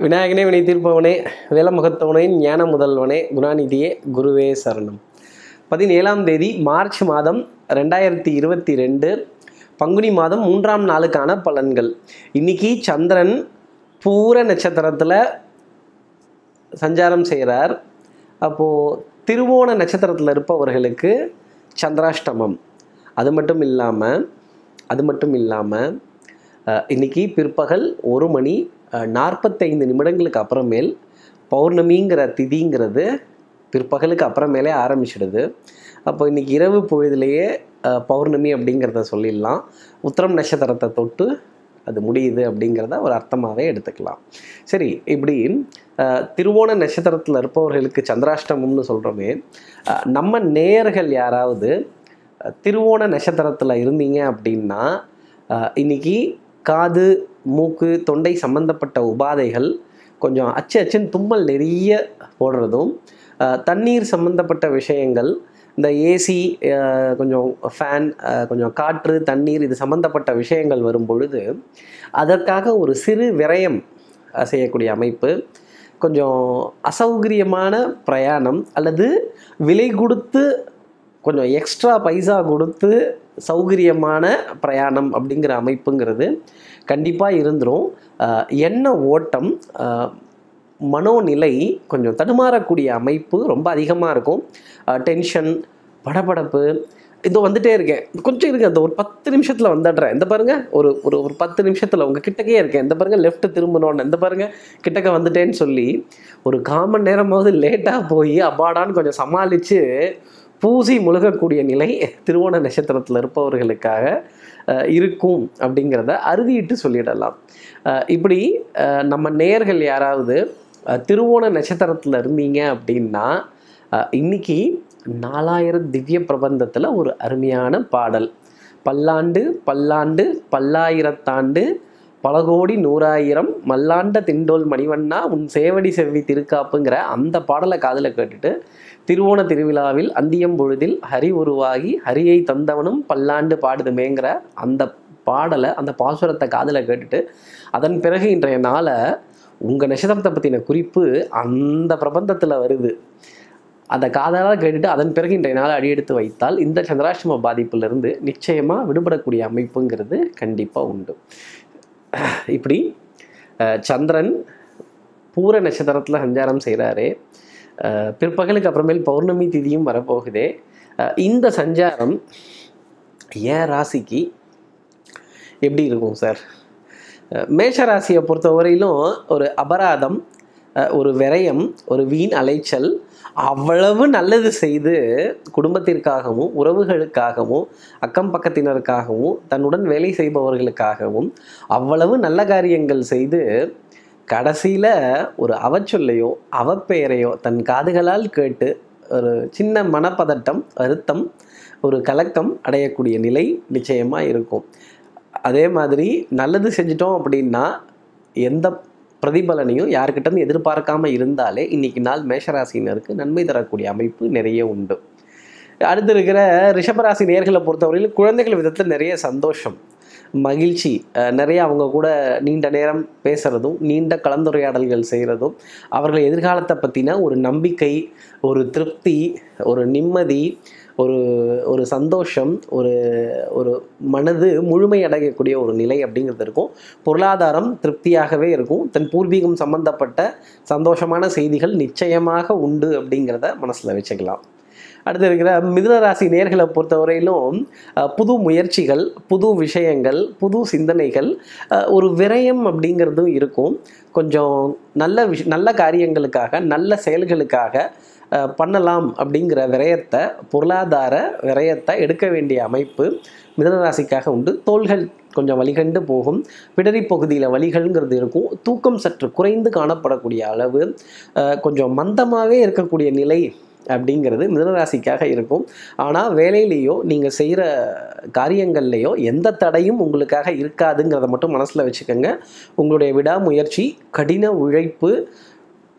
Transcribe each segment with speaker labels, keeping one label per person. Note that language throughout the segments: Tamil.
Speaker 1: விநாயகனே வினை தீர்ப்பவனே வேலமுகத்தவனே ஞான முதல்வனே குணாநிதியே குருவே சரணம் பதினேழாம் தேதி மார்ச் மாதம் ரெண்டாயிரத்தி இருபத்தி ரெண்டு பங்குனி மாதம் மூன்றாம் நாளுக்கான பலன்கள் இன்னைக்கு சந்திரன் பூர நட்சத்திரத்தில் சஞ்சாரம் செய்கிறார் அப்போது திருவோண நட்சத்திரத்தில் இருப்பவர்களுக்கு சந்திராஷ்டமம் அது மட்டும் இல்லாமல் அது மட்டும் இல்லாமல் இன்னைக்கு பிற்பகல் ஒரு மணி அஹ், நாற்பத்தைந்து நிமிடங்களுக்கு அப்புறமேல் பௌர்ணமிங்கிற திதிங்கிறது பிற்பகலுக்கு அப்புறமேலே ஆரம்பிச்சிடுது அப்போ இன்னைக்கு இரவு பொழுதுலேயே அஹ், பௌர்ணமி அப்படிங்கிறத சொல்லிடலாம் உத்திரம் நட்சத்திரத்தை தொட்டு அது முடியுது அப்படிங்கிறத ஒரு அர்த்தமாகவே எடுத்துக்கலாம் சரி இப்படி அஹ், திருவோண நட்சத்திரத்தில் இருப்பவர்களுக்கு சந்திராஷ்டமம்னு சொல்கிறோமே அஹ், நம்ம நேயர்கள் யாராவது அஹ், திருவோண நட்சத்திரத்தில் இருந்தீங்க அப்படின்னா அஹ், இன்னைக்கு காது மூக்கு தொண்டை சம்பந்தப்பட்ட உபாதைகள் கொஞ்சம் அச்சு அச்சுன்னு தும்மல் நிறைய போடுறதும் அஹ், தண்ணீர் சம்பந்தப்பட்ட விஷயங்கள் இந்த ஏசி கொஞ்சம் ஃபேன் கொஞ்சம் காற்று தண்ணீர் இது சம்பந்தப்பட்ட விஷயங்கள் வரும் பொழுது அதற்காக ஒரு சிறு விரயம் அஹ், செய்யக்கூடிய அமைப்பு கொஞ்சம் அசௌகரியமான பிரயாணம் அல்லது விலை கொடுத்து கொஞ்சம் எக்ஸ்ட்ரா பைசா கொடுத்து சௌகரியமான பிரயாணம் அப்படிங்கிற அமைப்புங்கிறது கண்டிப்பாக இருந்துரும் அஹ், எண்ண ஓட்டம் அஹ், மனோநிலை கொஞ்சம் தடுமாறக்கூடிய அமைப்பு ரொம்ப அதிகமாக இருக்கும் டென்ஷன் படபடப்பு இதோ வந்துட்டே இருக்கேன் கொஞ்சம் இருங்க இந்த ஒரு பத்து நிமிஷத்தில் வந்துடுறேன் இந்த பாருங்க ஒரு ஒரு ஒரு பத்து நிமிஷத்தில் உங்கள் கிட்டக்கே இருக்கேன் இந்த பாருங்க லெஃப்ட் திரும்பணும்னு இந்த பாருங்க கிட்டக்க வந்துட்டேன்னு சொல்லி ஒரு காமன் நேரமாவது லேட்டாக போய் அப்பாடான்னு கொஞ்சம் சமாளித்து பூசி முழுகக்கூடிய நிலை திருவோண நட்சத்திரத்தில் இருப்பவர்களுக்காக அஹ், இருக்கும் அப்படிங்கிறத அறுதியிட்டு சொல்லிடலாம் அஹ், இப்படி அஹ், நம்ம நேர்கள் யாராவது அஹ், திருவோண நட்சத்திரத்தில் இருந்தீங்க அப்படின்னா அஹ், இன்னைக்கு நாலாயிரம் திவ்ய பிரபந்தத்தில் ஒரு அருமையான பாடல் பல்லாண்டு பல்லாண்டு பல்லாயிரத்தாண்டு பல கோடி நூறாயிரம் மல்லாண்ட திண்டோல் மணிவண்ணா உன் சேவடி செவ்வி திருக்காப்புங்கிற அந்த பாடலை காதில் கேட்டுட்டு திருவோண திருவிழாவில் அந்தியம் பொழுதில் ஹரி உருவாகி ஹரியை தந்தவனும் பல்லாண்டு பாடுதுமேங்கிற அந்த பாடலை அந்த பாசுரத்தை காதில் கேட்டுட்டு அதன் பிறகு இன்றைய நாளை உங்கள் நட்சத்திரத்தை பற்றின குறிப்பு அந்த பிரபந்தத்தில் வருது அந்த காதலால் கேட்டுட்டு அதன் பிறகு இன்றைய நாள் அடியெடுத்து வைத்தால் இந்த சந்திராஷ்டம பாதிப்பிலிருந்து நிச்சயமாக விடுபடக்கூடிய அமைப்புங்கிறது கண்டிப்பாக உண்டு இப்படி அஹ், சந்திரன் பூர நட்சத்திரத்தில் சஞ்சாரம் செய்கிறாரு பிற்பகலுக்கு அப்புறமேல் பௌர்ணமி திதியும் வரப்போகுதே அஹ், இந்த சஞ்சாரம் ஏன் ராசிக்கு எப்படி இருக்கும் சார் அஹ், மேஷ ராசியை பொறுத்தவரையிலும் ஒரு அபராதம் அஹ், ஒரு விரயம் ஒரு வீண் அலைச்சல் அவ்வளவு நல்லது செய்து குடும்பத்திற்காகவும் உறவுகளுக்காகவும் அக்கம் பக்கத்தினருக்காகவும் தன்னுடன் வேலை செய்பவர்களுக்காகவும் அவ்வளவு நல்ல காரியங்கள் செய்து கடைசியில் ஒரு அவச்சொல்லையோ அவப்பெயரையோ தன் காதுகளால் கேட்டு ஒரு சின்ன மனப்பதட்டம் வருத்தம் ஒரு கலக்கம் அடையக்கூடிய நிலை நிச்சயமாக இருக்கும் அதே மாதிரி நல்லது செஞ்சிட்டோம் அப்படின்னா எந்த பிரதிபலனையும் யாருக்கிட்டும் எதிர்பார்க்காம இருந்தாலே இன்னைக்கு நாள் மேஷராசினருக்கு நன்மை தரக்கூடிய அமைப்பு நிறைய உண்டு அடுத்து இருக்கிற ரிஷபராசி நேர்களை பொறுத்தவரையில் குழந்தைகள் விதத்தில் நிறைய சந்தோஷம் மகிழ்ச்சி அஹ், நிறைய அவங்க கூட நீண்ட நேரம் பேசுகிறதும் நீண்ட கலந்துரையாடல்கள் செய்கிறதும் அவர்கள் எதிர்காலத்தை பற்றின ஒரு நம்பிக்கை ஒரு திருப்தி ஒரு நிம்மதி ஒரு ஒரு சந்தோஷம் ஒரு ஒரு மனது முழுமையடையக்கூடிய ஒரு நிலை அப்படிங்கிறது இருக்கும் பொருளாதாரம் திருப்தியாகவே இருக்கும் தன் பூர்வீகம் சம்பந்தப்பட்ட சந்தோஷமான செய்திகள் நிச்சயமாக உண்டு அப்படிங்கிறத மனசில் வச்சுக்கலாம் அடுத்து இருக்கிற மிதுன ராசி நேர்களை பொறுத்தவரையிலும் அஹ், புது முயற்சிகள் புது விஷயங்கள் புது சிந்தனைகள் அஹ், ஒரு விரயம் அப்படிங்கிறதும் இருக்கும் கொஞ்சம் நல்ல விஷ நல்ல காரியங்களுக்காக நல்ல செயல்களுக்காக அஹ், பண்ணலாம் அப்படிங்கிற விரயத்தை பொருளாதார விரயத்தை எடுக்க வேண்டிய அமைப்பு மிதுன ராசிக்காக உண்டு தோள்கள் கொஞ்சம் வலிகண்டு போகும் பிடரி பகுதியில் வலிகள்ங்கிறது இருக்கும் தூக்கம் சற்று குறைந்து காணப்படக்கூடிய அளவு அஹ், கொஞ்சம் மந்தமாகவே இருக்கக்கூடிய நிலை அப்படிங்கிறது மிதனராசிக்காக இருக்கும் ஆனால் வேலையிலேயோ நீங்கள் செய்கிற காரியங்கள்லேயோ எந்த தடையும் உங்களுக்காக இருக்காதுங்கிறத மட்டும் மனசில் வச்சுக்கோங்க உங்களுடைய விடாமுயற்சி கடின உழைப்பு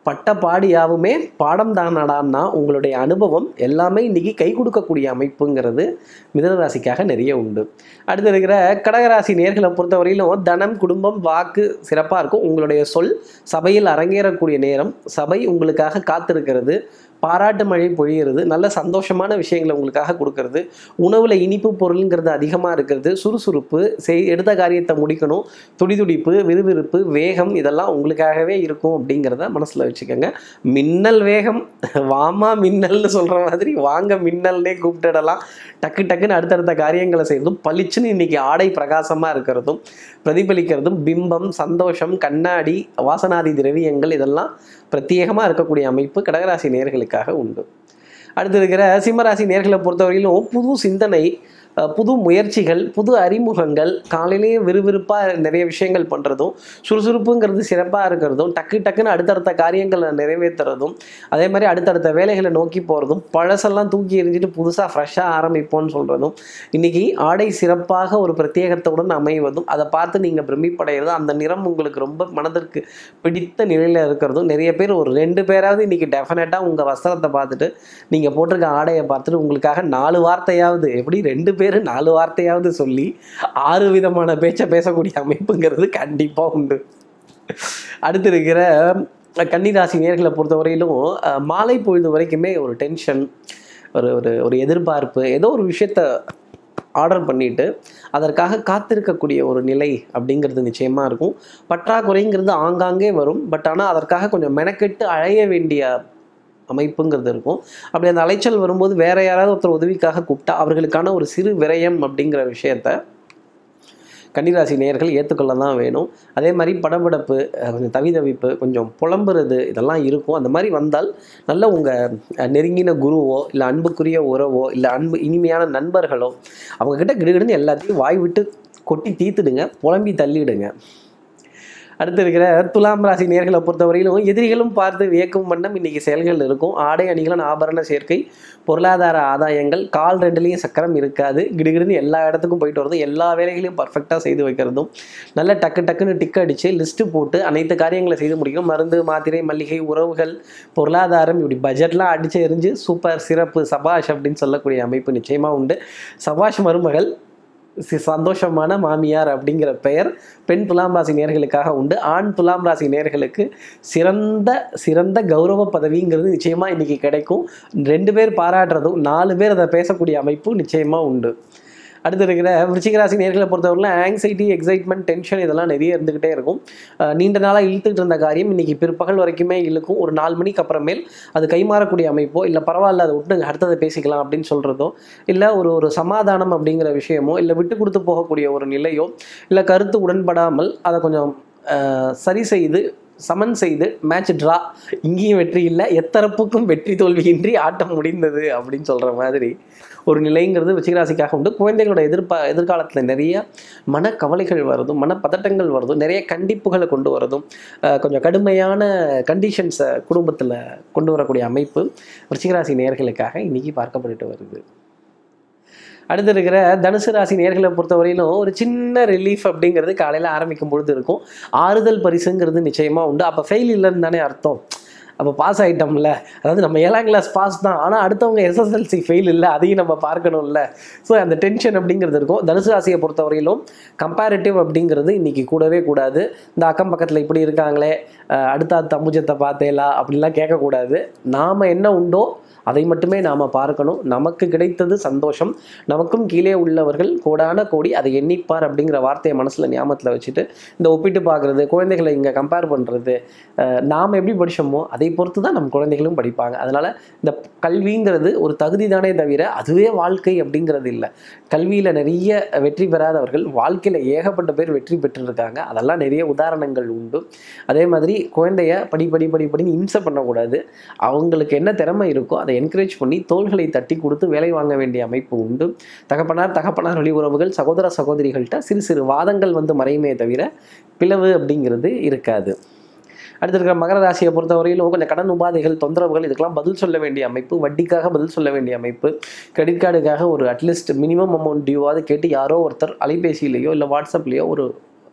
Speaker 1: பட்ட பாடியாவுமே பாடம் தானடான்னா உங்களுடைய அனுபவம் எல்லாமே இன்னைக்கு கை கொடுக்கக்கூடிய அமைப்புங்கிறது மிதனராசிக்காக நிறைய உண்டு அடுத்து இருக்கிற கடகராசி நேர்களை பொறுத்தவரையிலும் தனம் குடும்பம் வாக்கு சிறப்பாக இருக்கும் உங்களுடைய சொல் சபையில் அரங்கேறக்கூடிய நேரம் சபை உங்களுக்காக காத்திருக்கிறது பாராட்டு மழை பொழியிறது நல்ல சந்தோஷமான விஷயங்களை உங்களுக்காக கொடுக்கறது உணவில் இனிப்பு பொருளுங்கிறது அதிகமாக இருக்கிறது சுறுசுறுப்பு செய் எடுத்த காரியத்தை முடிக்கணும் துடிதுடிப்பு விறுவிறுப்பு வேகம் இதெல்லாம் உங்களுக்காகவே இருக்கும் அப்படிங்கிறத மனசில் வச்சுக்கோங்க மின்னல் வேகம் வாமா மின்னல்னு சொல்கிற மாதிரி வாங்க மின்னல்னே கூப்பிட்டுடலாம் டக்கு டக்குன்னு அடுத்தடுத்த காரியங்களை செய்யறதும் பளிச்சுன்னு இன்னைக்கு ஆடை பிரகாசமாக இருக்கிறதும் பிரதிபலிக்கிறதும் பிம்பம் சந்தோஷம் கண்ணாடி வாசனாதி திரவியங்கள் இதெல்லாம் பிரத்யேகமாக இருக்கக்கூடிய அமைப்பு கடகராசி நேர்களுக்காக உண்டு அடுத்து இருக்கிற சிம்மராசி நேர்களை பொறுத்தவரையிலும் புது சிந்தனை அஹ், புது முயற்சிகள் புது அறிமுகங்கள் காலையிலேயே விறுவிறுப்பாக நிறைய விஷயங்கள் பண்ணுறதும் சுறுசுறுப்புங்கிறது சிறப்பாக இருக்கிறதும் டக்கு டக்குன்னு அடுத்தடுத்த காரியங்களை நிறைவேற்றுறதும் அதே மாதிரி அடுத்தடுத்த வேலைகளை நோக்கி போகிறதும் பழசெல்லாம் தூக்கி எறிஞ்சிட்டு புதுசாக ஃப்ரெஷ்ஷாக ஆரம்பிப்போம்னு சொல்கிறதும் இன்றைக்கி ஆடை சிறப்பாக ஒரு பிரத்யேகத்துடன் அமைவதும் அதை பார்த்து நீங்கள் பிரமிப்படைகிறதும் அந்த நிறம் உங்களுக்கு ரொம்ப மனதிற்கு பிடித்த நிலையில் இருக்கிறதும் நிறைய பேர் ஒரு ரெண்டு பேராவது இன்றைக்கி டெஃபினட்டாக உங்கள் வஸ்திரத்தை பார்த்துட்டு நீங்கள் போட்டிருக்க ஆடையை பார்த்துட்டு உங்களுக்காக நாலு வார்த்தையாவது எப்படி ரெண்டு பேர் நாலு வார்த்தையாவது சொல்லி ஆறு விதமான பேச்சை பேசக்கூடிய அமைப்புங்கிறது கண்டிப்பாக உண்டு அடுத்து இருக்கிற கன்னிராசி நேர்களை பொறுத்தவரையிலும் அஹ், மாலை பொழுது வரைக்குமே ஒரு டென்ஷன் ஒரு ஒரு ஒரு எதிர்பார்ப்பு ஏதோ ஒரு விஷயத்த ஆர்டர் பண்ணிட்டு அதற்காக காத்திருக்கக்கூடிய ஒரு நிலை அப்படிங்கிறது நிச்சயமாக இருக்கும் பற்றாக்குறைங்கிறது ஆங்காங்கே வரும் பட் ஆனால் அதற்காக கொஞ்சம் மெனக்கெட்டு அழைய வேண்டிய அமைப்புங்கிறது இருக்கும் அப்படி அந்த அலைச்சல் வரும்போது வேற யாராவது ஒருத்தர் உதவிக்காக கூப்பிட்டா அவர்களுக்கான ஒரு சிறு விரயம் அப்படிங்கிற விஷயத்த கன்னிராசி நேயர்கள் ஏற்றுக்கொள்ள தான் வேணும் அதே மாதிரி படபடப்பு அஹ், கொஞ்சம் தவிதவிப்பு கொஞ்சம் புலம்புறது இதெல்லாம் இருக்கும் அந்த மாதிரி வந்தால் நல்ல உங்கள் நெருங்கின குருவோ இல்லை அன்புக்குரிய உறவோ இல்லை அன்பு இனிமையான நண்பர்களோ அவங்கக்கிட்ட கிடுகிடுன்னு எல்லாத்தையும் வாய் விட்டு கொட்டி தீத்துடுங்க புலம்பி தள்ளிடுங்க அடுத்து இருக்கிற துலாம் ராசி நேர்களை பொறுத்தவரையிலும் எதிரிகளும் பார்த்து வியக்கும் வண்ணம் இன்னைக்கு செயல்கள் இருக்கும் ஆடை அணிகலன் ஆபரண சேர்க்கை பொருளாதார ஆதாயங்கள் கால் ரெண்டுலேயும் சக்கரம் இருக்காது கிடுகிடுன்னு எல்லா இடத்துக்கும் போயிட்டு வரதும் எல்லா வேலைகளையும் பர்ஃபெக்டாக செய்து வைக்கிறதும் நல்ல டக்கு டக்குன்னு டிக் அடித்து லிஸ்ட்டு போட்டு அனைத்து காரியங்களை செய்து முடிக்கணும் மருந்து மாத்திரை மல்லிகை உறவுகள் பொருளாதாரம் இப்படி பட்ஜெட்லாம் அடித்து எரிஞ்சு சூப்பர் சிறப்பு சபாஷ் அப்படின்னு சொல்லக்கூடிய அமைப்பு நிச்சயமாக உண்டு சபாஷ் மருமகள் சி- சந்தோஷமான மாமியார் அப்படிங்கிற பெயர் பெண் துலாம் ராசி நேர்களுக்காக உண்டு ஆண் துலாம் ராசி நேர்களுக்கு சிறந்த சிறந்த கௌரவ பதவிங்கிறது நிச்சயமாக இன்னைக்கு கிடைக்கும் ரெண்டு பேர் பாராட்டுறதும் நாலு பேர் அதை பேசக்கூடிய அமைப்பு நிச்சயமாக உண்டு அடுத்து இருக்கிற விருச்சிக ராசி நேர்களை பொறுத்தவரையில் ஆங்ஸைட்டி எக்ஸைட்மெண்ட் டென்ஷன் இதெல்லாம் நிறைய இருந்துக்கிட்டே இருக்கும் அஹ் நீண்ட நாளாக இழுத்துக்கிட்டு இருந்த காரியம் இன்னைக்கு பிற்பகல் வரைக்குமே இழுக்கும் ஒரு நாலு மணிக்கு அப்புறமேல் அது கைமாறக்கூடிய அமைப்போ இல்லை பரவாயில்ல அதை விட்டுங்க அடுத்ததை பேசிக்கலாம் அப்படின்னு சொல்கிறதோ இல்லை ஒரு ஒரு சமாதானம் அப்படிங்கிற விஷயமோ இல்லை விட்டு கொடுத்து போகக்கூடிய ஒரு நிலையோ இல்லை கருத்து உடன்படாமல் அதை கொஞ்சம் அஹ், சரி செய்து சமன் செய்து மேட்ச் ட்ரா இங்கேயும் வெற்றி இல்லை எத்தரப்புக்கும் வெற்றி தோல்வியின்றி ஆட்டம் முடிந்தது அப்படின்னு சொல்கிற மாதிரி ஒரு நிலைங்கிறது விச்சிகராசிக்காக உண்டு குழந்தைகளோட எதிர்ப்பா எதிர்காலத்தில் நிறைய மனக்கவலைகள் வருதும் மனப்பதட்டங்கள் வருதும் நிறைய கண்டிப்புகளை கொண்டு வரதும் அஹ், கொஞ்சம் கடுமையான கண்டிஷன்ஸை குடும்பத்தில் கொண்டு வரக்கூடிய அமைப்பு விருச்சிகராசி நேர்களுக்காக இன்னைக்கு பார்க்கப்பட்டுட்டு வருது அடுத்து இருக்கிற தனுசு ராசி நேர்களை பொறுத்தவரையிலும் ஒரு சின்ன ரிலீஃப் அப்படிங்கிறது காலையில் ஆரம்பிக்கும் பொழுது இருக்கும் ஆறுதல் பரிசுங்கிறது நிச்சயமாக உண்டு அப்போ ஃபெயில் இல்லைன்னு தானே அர்த்தம் அப்போ பாஸ் ஆகிட்டோம்ல அதாவது நம்ம ஏழாம் கிளாஸ் பாஸ் தான் ஆனால் அடுத்தவங்க எஸ்எஸ்எல்சி ஃபெயில் இல்லை அதையும் நம்ம பார்க்கணும்ல ஸோ அந்த டென்ஷன் அப்படிங்கிறது இருக்கும் தனுசு ராசியை பொறுத்தவரையிலும் கம்பேரிட்டிவ் அப்படிங்கிறது இன்னைக்கு கூடவே கூடாது இந்த அக்கம் பக்கத்தில் இப்படி இருக்காங்களே அஹ் அடுத்த தம்புஜத்தை பார்த்தேலா அப்படிலாம் கேட்கக்கூடாது நாம் என்ன உண்டோ அதை மட்டுமே நாம் பார்க்கணும் நமக்கு கிடைத்தது சந்தோஷம் நமக்கும் கீழே உள்ளவர்கள் கோடான கோடி அதை எண்ணிப்பார் அப்படிங்கிற வார்த்தையை மனசில் ஞாபகத்தில் வச்சுட்டு இந்த ஒப்பிட்டு பார்க்குறது குழந்தைகளை இங்கே கம்பேர் பண்ணுறது நாம் எப்படி படிச்சோமோ அதை பொறுத்து தான் நம்ம குழந்தைகளும் படிப்பாங்க அதனால் இந்த கல்விங்கிறது ஒரு தகுதி தானே தவிர அதுவே வாழ்க்கை அப்படிங்கிறது இல்லை கல்வியில் நிறைய வெற்றி பெறாதவர்கள் வாழ்க்கையில் ஏகப்பட்ட பேர் வெற்றி பெற்றிருக்காங்க அதெல்லாம் நிறைய உதாரணங்கள் உண்டு அதே மாதிரி குழந்தைய படி படி படி படின்னு இம்சை பண்ணக்கூடாது அவங்களுக்கு என்ன திறமை இருக்கோ அதை என்கரேஜ் பண்ணி தோள்களை தட்டி கொடுத்து வேலை வாங்க வேண்டிய அமைப்பு உண்டு தகப்பனார் தகப்பனார் வழி உறவுகள் சகோதர சகோதரிகள்கிட்ட சிறு சிறு வாதங்கள் வந்து மறையுமே தவிர பிளவு அப்படிங்கிறது இருக்காது அடுத்து இருக்கிற மகர ராசியை பொறுத்தவரையிலும் கொஞ்சம் கடன் உபாதைகள் தொந்தரவுகள் இதுக்கெல்லாம் பதில் சொல்ல வேண்டிய அமைப்பு வட்டிக்காக பதில் சொல்ல வேண்டிய அமைப்பு கிரெடிட் கார்டுக்காக ஒரு அட்லீஸ்ட் மினிமம் அமௌண்ட் டியூவாவது கேட்டு யாரோ ஒருத்தர் அலைபேசியிலேயோ இல்லை வாட்ஸ்அப்லேயோ ஒரு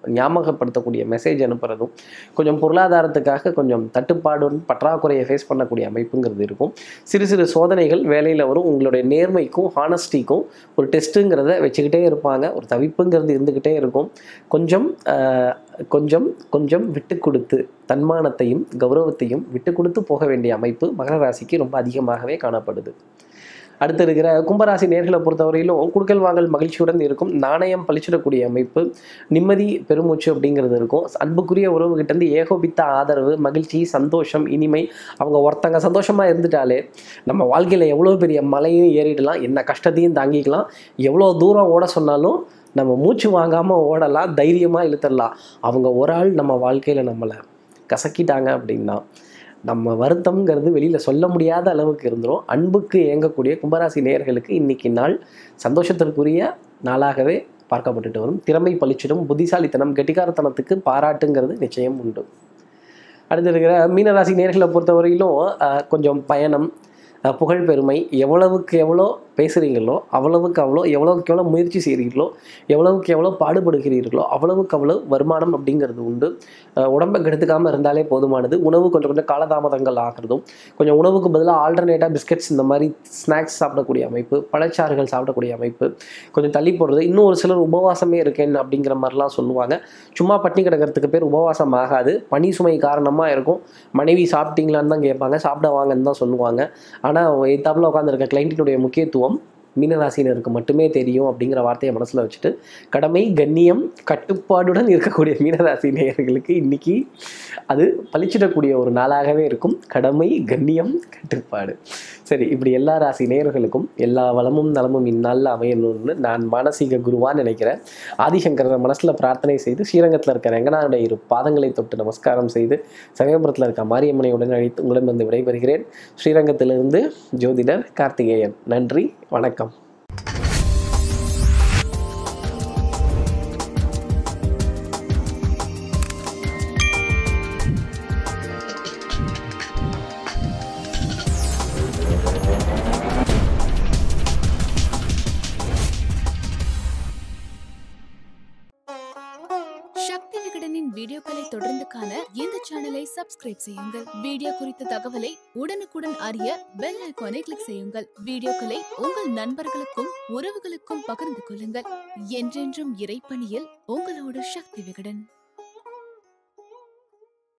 Speaker 1: ஞாபகப்படுத்தக்கூடிய மெசேஜ் அனுப்புறதும் கொஞ்சம் பொருளாதாரத்துக்காக கொஞ்சம் தட்டுப்பாடுடன் பற்றாக்குறையை ஃபேஸ் பண்ணக்கூடிய அமைப்புங்கிறது இருக்கும் சிறு சிறு சோதனைகள் வேலையில் வரும் உங்களுடைய நேர்மைக்கும் ஹானஸ்டிக்கும் ஒரு டெஸ்ட்டுங்கிறத வச்சுக்கிட்டே இருப்பாங்க ஒரு தவிப்புங்கிறது இருந்துக்கிட்டே இருக்கும் கொஞ்சம் ஆஹ், கொஞ்சம் கொஞ்சம் விட்டு கொடுத்து தன்மானத்தையும் கௌரவத்தையும் விட்டு கொடுத்து போக வேண்டிய அமைப்பு மகர ராசிக்கு ரொம்ப அதிகமாகவே காணப்படுது அடுத்து இருக்கிற கும்பராசி நேர்களை பொறுத்தவரையிலும் குடுக்கல் வாங்கல் மகிழ்ச்சியுடன் இருக்கும் நாணயம் பளிச்சிடக்கூடிய அமைப்பு நிம்மதி பெருமூச்சு அப்படிங்கிறது இருக்கும் அன்புக்குரிய உறவுகிட்டேருந்து ஏகோபித்த ஆதரவு மகிழ்ச்சி சந்தோஷம் இனிமை அவங்க ஒருத்தங்க சந்தோஷமாக இருந்துட்டாலே நம்ம வாழ்க்கையில் எவ்வளோ பெரிய மலையும் ஏறிடலாம் என்ன கஷ்டத்தையும் தாங்கிக்கலாம் எவ்வளோ தூரம் ஓட சொன்னாலும் நம்ம மூச்சு வாங்காமல் ஓடலாம் தைரியமாக இழுத்துடலாம் அவங்க ஒரு ஆள் நம்ம வாழ்க்கையில் நம்மளை கசக்கிட்டாங்க அப்படின்னா நம்ம வருத்தம்ங்கிறது வெளியில் சொல்ல முடியாத அளவுக்கு இருந்துரும் அன்புக்கு இயங்கக்கூடிய கும்பராசி நேயர்களுக்கு இன்னைக்கு நாள் சந்தோஷத்திற்குரிய நாளாகவே பார்க்கப்பட்டுட்டு வரும் திறமை பளிச்சிடும் புத்திசாலித்தனம் கெட்டிக்காரத்தனத்துக்கு பாராட்டுங்கிறது நிச்சயம் உண்டு அடுத்து இருக்கிற மீனராசி நேர்களை பொறுத்தவரையிலும் ஆஹ், கொஞ்சம் பயணம் ஆஹ், புகழ் பெருமை எவ்வளவுக்கு எவ்வளோ பேசுகிறீங்களோ அவ்வளவுக்கு அவ்வளோ எவ்வளவுக்கு எவ்வளோ முயற்சி செய்கிறீர்களோ எவ்வளவுக்கு எவ்வளோ பாடுபடுகிறீர்களோ அவ்வளவுக்கு அவ்வளோ வருமானம் அப்படிங்கிறது உண்டு ஆஹ், உடம்பை கெடுத்துக்காமல் இருந்தாலே போதுமானது உணவு கொஞ்சம் கொஞ்சம் காலதாமதங்கள் ஆகிறதும் கொஞ்சம் உணவுக்கு பதிலாக ஆல்டர்னேட்டாக பிஸ்கட்ஸ் இந்த மாதிரி ஸ்நாக்ஸ் சாப்பிடக்கூடிய அமைப்பு பழச்சாறுகள் சாப்பிடக்கூடிய அமைப்பு கொஞ்சம் தள்ளி போடுறது இன்னும் ஒரு சிலர் உபவாசமே இருக்கேன் அப்படிங்கிற மாதிரிலாம் சொல்லுவாங்க சும்மா பட்டினி கிடக்கிறதுக்கு பேர் உபவாசம் ஆகாது பனி சுமை காரணமாக இருக்கும் மனைவி சாப்பிட்டீங்களான்னு தான் கேட்பாங்க சாப்பிட வாங்கன்னு தான் சொல்லுவாங்க ஆனால் எத்தாப்பில் உட்காந்துருக்க கிளைண்ட்டினுடைய முக்கியத்துவம் மீனராசினருக்கு மட்டுமே தெரியும் அப்படிங்கிற வார்த்தையை மனசில் வச்சுட்டு கடமை கண்ணியம் கட்டுப்பாடுடன் இருக்கக்கூடிய மீனராசி நேயர்களுக்கு இன்னைக்கு அது பளிச்சிடக்கூடிய ஒரு நாளாகவே இருக்கும் கடமை கண்ணியம் கட்டுப்பாடு சரி இப்படி எல்லா ராசி நேயர்களுக்கும் எல்லா வளமும் நலமும் இந்நாளில் அமையணும்னு நான் மானசீக குருவான்னு நினைக்கிறேன் ஆதிசங்கரரை மனசில் பிரார்த்தனை செய்து ஸ்ரீரங்கத்தில் இருக்கிற ரங்கநாதனுடைய இரு பாதங்களை தொட்டு நமஸ்காரம் செய்து சமயபுரத்தில் இருக்க மாரியம்மனை உடன் அழைத்து உங்களிடம் வந்து விடைபெறுகிறேன் ஸ்ரீரங்கத்திலிருந்து ஜோதிடர் கார்த்திகேயன் நன்றி வணக்கம்
Speaker 2: சக்தி விகடனின் வீடியோக்களை தொடர்ந்து காண இந்த சேனலை சப்ஸ்கிரைப் செய்யுங்கள் வீடியோ குறித்த தகவலை உடனுக்குடன் அறிய பெல் ஐகானை கிளிக் செய்யுங்கள் வீடியோக்களை உங்கள் நண்பர்களுக்கும் உறவுகளுக்கும் பகிர்ந்து கொள்ளுங்கள் என்றென்றும் இறைப்பணியில் உங்களோட சக்தி விகடன்